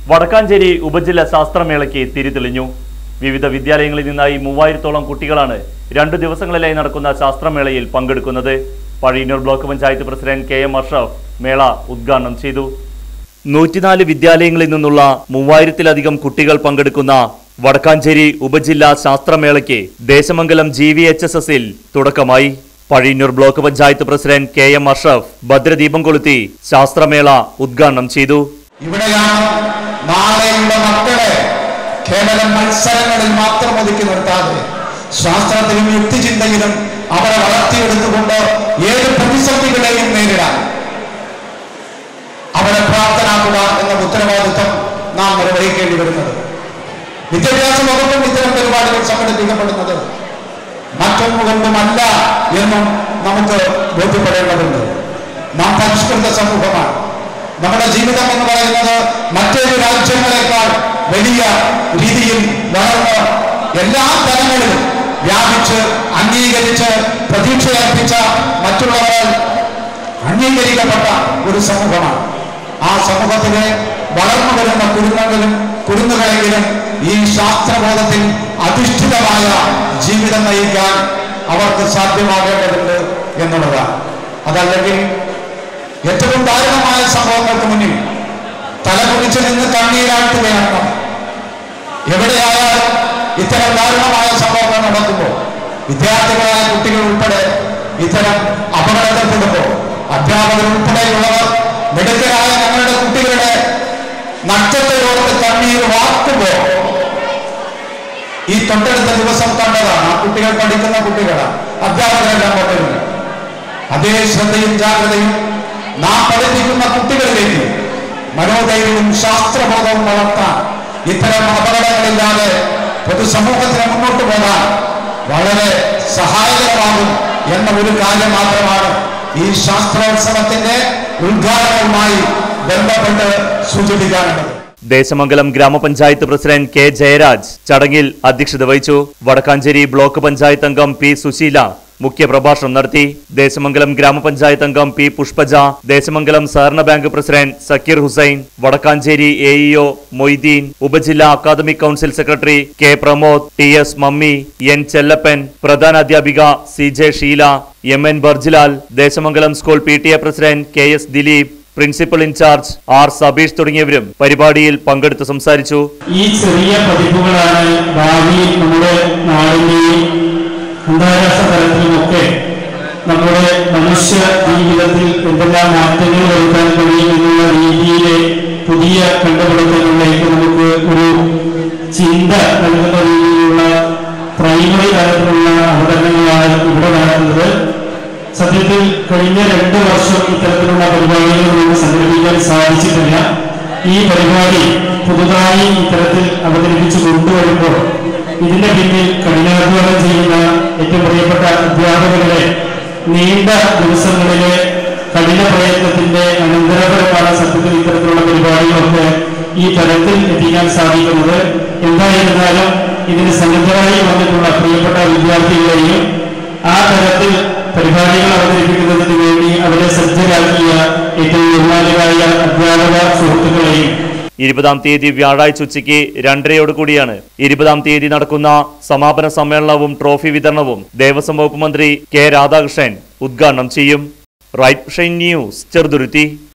വടക്കാഞ്ചേരി ഉപജില്ല ശാസ്ത്രമേളയ്ക്ക് തിരിതെളിഞ്ഞു വിവിധ വിദ്യാലയങ്ങളിൽ നിന്നായി മൂവായിരത്തോളം കുട്ടികളാണ് രണ്ട് ദിവസങ്ങളിലായി നടക്കുന്ന ശാസ്ത്രമേളയിൽ പങ്കെടുക്കുന്നത് Pazhayannur block panchayat president K M Ashraf മേള ഉദ്ഘാടനം ചെയ്തു നൂറ്റിനാല് വിദ്യാലയങ്ങളിൽ നിന്നുള്ള മൂവായിരത്തിലധികം കുട്ടികൾ പങ്കെടുക്കുന്ന വടക്കാഞ്ചേരി ഉപജില്ലാ ശാസ്ത്രമേളയ്ക്ക് Desamangalam G V H S എസിൽ തുടക്കമായി Pazhayannur block panchayat president K M Ashraf ഭദ്രദീപം കൊളുത്തി ശാസ്ത്രമേള ഉദ്ഘാടനം ചെയ്തു ഇവിടെയാണ് നാളെയുള്ള മക്കളെ കേവലം മത്സരങ്ങളിൽ മാത്രം ഒതുക്കി നിർത്താതെ ശാസ്ത്രത്തിലും യുക്തിചിന്തയിലും അവരെ വളർത്തിയെടുത്തുകൊണ്ട് ഏത് പ്രതിസന്ധികളെയും നേരിടാൻ അവരെ പ്രാപ്തനാക്കുക എന്ന ഉത്തരവാദിത്വം നാം നിർവഹിക്കേണ്ടി വരുന്നത് വിദ്യാഭ്യാസ വകുപ്പും ഇത്തരം പരിപാടികൾ സംഘടിപ്പിക്കപ്പെടുന്നത് മറ്റൊന്നുകൊണ്ടുമല്ല എന്നും നമുക്ക് ബോധ്യപ്പെടേണ്ടതുണ്ട് നാം പരിഷ്കൃത സമൂഹമാണ് നമ്മുടെ ജീവിതം എന്ന് പറയുന്നത് മറ്റേത് രാജ്യങ്ങളെക്കാൾ വലിയ രീതിയിൽ വളർന്ന് എല്ലാ തലങ്ങളിലും വ്യാപിച്ച് അംഗീകരിച്ച് പ്രതീക്ഷയർപ്പിച്ച മറ്റുള്ളവരാൽ അംഗീകരിക്കപ്പെട്ട ഒരു സമൂഹമാണ് ആ സമൂഹത്തിലെ വളർന്നു വരുന്ന കുടുംബങ്ങളിലും കുടുംബങ്ങളെങ്കിലും ഈ ശാസ്ത്രബോധത്തിൽ അധിഷ്ഠിതമായ ജീവിതം നയിക്കാൻ അവർക്ക് സാധ്യമാകേണ്ടതുണ്ട് എന്നുള്ളതാണ് അതല്ലെങ്കിൽ ഏറ്റവും ദാരുണമായ സംഭവങ്ങൾക്ക് മുന്നിൽ തലകുടിച്ച് നിന്ന് കണ്ണീരാട്ടുകയാണ് നാം. എവിടെയായാലും ഇത്തരം ദാരുണമായ സംഭവങ്ങൾ നടക്കുമ്പോൾ വിദ്യാർത്ഥികളായ കുട്ടികൾ ഉൾപ്പെടെ ഇത്തരം അപകടത്തിൽപ്പെടുമ്പോൾ അധ്യാപകർ ഉൾപ്പെടെയുള്ളവർ മിടുക്കരായ ഞങ്ങളുടെ കുട്ടികളുടെ നഷ്ടത്തോട് കണ്ണീർ വാർക്കുമ്പോൾ ഈ തൊട്ടടുത്ത ദിവസം കണ്ടതാണ് ആ കുട്ടികൾ പഠിക്കുന്ന കുട്ടികളാണ് അധ്യാപകരെല്ലാം കൊണ്ടിരുന്നത് അതേ ശ്രദ്ധയും ജാഗ്രതയും നാം പഠിപ്പിക്കുന്ന കുട്ടികളിലേക്ക് മനോധൈര്യവും ശാസ്ത്രബോധവും വളർത്താൻ ഇത്തരം അപകടങ്ങളില്ലാതെ പൊതുസമൂഹത്തിന് മുന്നോട്ട് പോകാൻ വളരെ സഹായകരമാകും എന്ന ഒരു കാര്യം മാത്രമാണ് ഈ ശാസ്ത്രോത്സവത്തിന്റെ ഉദ്ഘാടനവുമായി ബന്ധപ്പെട്ട് സൂചിപ്പിക്കാനുള്ളത് ദേശമംഗലം ഗ്രാമപഞ്ചായത്ത് പ്രസിഡന്റ് കെ ജയരാജ് ചടങ്ങിൽ അധ്യക്ഷത വഹിച്ചു വടക്കാഞ്ചേരി ബ്ലോക്ക് പഞ്ചായത്ത് അംഗം പി സുശീല മുഖ്യപ്രഭാഷണം നടത്തി ദേശമംഗലം ഗ്രാമപഞ്ചായത്ത് അംഗം പി പുഷ്പജ ദേശമംഗലം സഹകരണ bank president Sakkeer Hussain Vadakkanchery A EO Moideen ഉപജില്ലാ academic council secretary K Pramod T S Mammi N Chellappan പ്രധാനാധ്യാപിക C J Sheela M N Barjilal Desamangalam school P T A president K S Dileep principal incharge R Sabeesh തുടങ്ങിയവരും പരിപാടിയിൽ പങ്കെടുത്ത് സംസാരിച്ചു ഈ ചെറിയ പതിപ്പുകളാണ് ഭാവിയിൽ നമ്മുടെ നാടിനെയും അന്താരാഷ്ട്ര തലത്തിലുമൊക്കെ നമ്മുടെ മനുഷ്യ ജീവിതത്തിൽ എന്തെല്ലാം മാറ്റങ്ങൾ വരുത്താൻ കഴിയും എന്നുള്ള രീതിയിലെ പുതിയ കണ്ടുപിടുത്തങ്ങളിലേക്ക് നമുക്ക് ഒരു ചിന്ത നൽകുന്ന രീതിയിലുള്ള പ്രൈമറി തലത്തിലുള്ള അവതരണങ്ങളാണ് ഇവിടെ നടക്കുന്നത് സത്യത്തിൽ കഴിഞ്ഞ രണ്ട് വർഷം ഇത്തരത്തിലുള്ള പരിപാടികൾ നമുക്ക് സംഘടിപ്പിക്കാൻ സാധിച്ചിട്ടില്ല ഈ പരിപാടി പുതുതായി ഇത്തരത്തിൽ അവതരിപ്പിച്ചു കൊണ്ടുവരുമ്പോൾ ഇതിന്റെ പിന്നിൽ കഠിനാധ്വാനം ചെയ്യുന്ന ഏറ്റവും പ്രിയപ്പെട്ട അധ്യാപകരുടെ നീണ്ട ദിവസങ്ങളിലെ കഠിന പ്രയത്നത്തിന്റെ അനന്തരഫലമാണ് സത്യത്തിൽ ഇത്തരത്തിലുള്ള പരിപാടികളൊക്കെ ഈ തലത്തിൽ എത്തിക്കാൻ സാധിക്കുന്നത് എന്തായിരുന്നാലും ഇതിന് സന്നദ്ധരായി വന്നിട്ടുള്ള പ്രിയപ്പെട്ട വിദ്യാർത്ഥികളെയും ആ തരത്തിൽ പരിപാടികൾ അവതരിപ്പിക്കുന്നതിന് വേണ്ടി അവരെ സജ്ജരാക്കിയ ഏറ്റവും ബഹുമാനരായ അധ്യാപക സുഹൃത്തുക്കളെയും ഇരുപതാം തീയതി വ്യാഴാഴ്ച ഉച്ചയ്ക്ക് രണ്ടരയോട് കൂടിയാണ് ഇരുപതാം തീയതി നടക്കുന്ന സമാപന സമ്മേളനവും ട്രോഫി വിതരണവും ദേവസ്വം വകുപ്പ് മന്ത്രി കെ രാധാകൃഷ്ണൻ ഉദ്ഘാടനം ചെയ്യും റൈറ്റ് ഷൈൻ ന്യൂസ് ചെറുതുരുത്തി